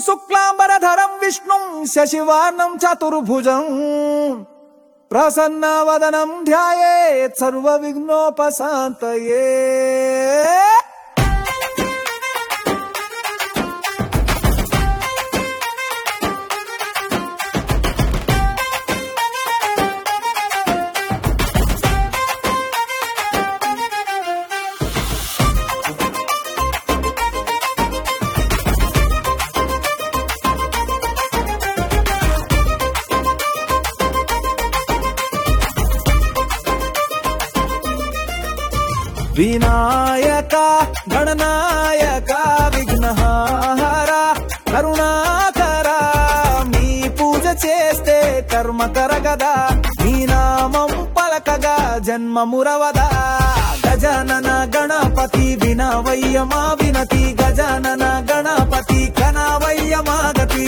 శుక్లాంబరధరం విష్ణుం శశివర్ణం చతుర్భుజం ప్రసన్నవదనం ధ్యాయేత్ సర్వ విఘ్నోపశాంతయే వినాయక గణనాయక విఘ్నహార కరుణాకర మీ పూజ చేస్తే కర్మ కరగదా మీ నామం పలకగా జన్మ మురవదా గజానన గణపతి వినవయ్య మా వినతి గజానన గణపతి కనవయ్య మాగతి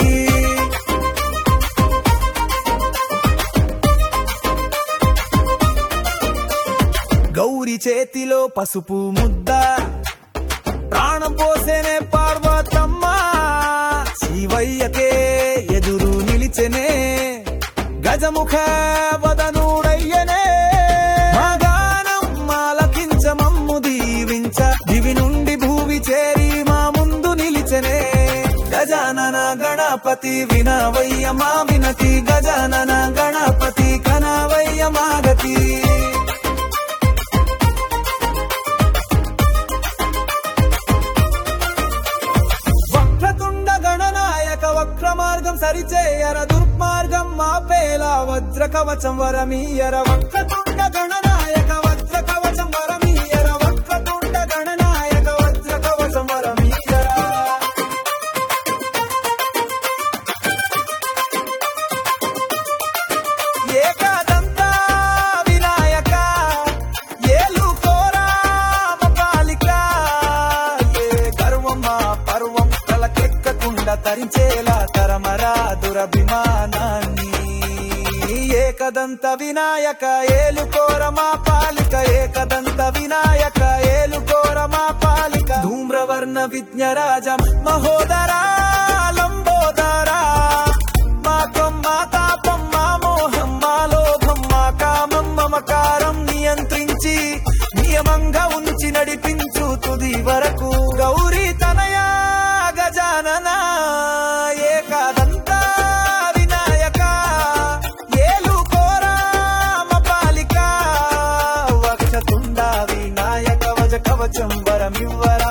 గౌరి చేతిలో పసుపు ముద్ద ప్రాణం పోసేనే పార్వతమ్మ శివయ్యకే ఎదురు నిలిచెనే గజముఖ వదనుడయ్యనే మా గానం మాలకించ మమ్ము దీవించ దివి నుండి భూమి చేరి మా ముందు నిలిచెనే గజానన గణపతి వినవయ్య మా వినతి గజానన గణపతి కనవయ్య మాగతి వక్రతుండ గణనాయక వక్ర మార్గం సరిచేయర దుర్మార్గం మాపేల వజ్ర కవచం వరమీయర వక్రతుండ గణనాయక వజ్ర కవచం వరమీయర వక్రతుండ గణనాయక వజ్ర కవచం వరమీయర ఏకాదంత వినాయక ఏలుకోరా మపాలిక ఏ గర్వమా పర్వం తలకెక్కకుండా తరించేలా తరమరా దురభిమానాన్ని ఏకదంత వినాయక ఏలుకోర మా పాలిక ఏకదంత వినాయక ఏలుకోర మా పాలిక ధూమ్రవర్ణ విజ్ఞరాజ మహోదరా లంబోదరా మా మా తాపం మా మోహం మా లోభం మా కామం మమకారం నియంత్రించి నియమంగా ఉంచి నడిపించు తుది వరకు గౌరీ తనయా గజానన ఏకాదంత వినాయక ఏలు కోరామ పాలిక వక్షతుండ వినాయక వజ కవచం వరమివ్వరా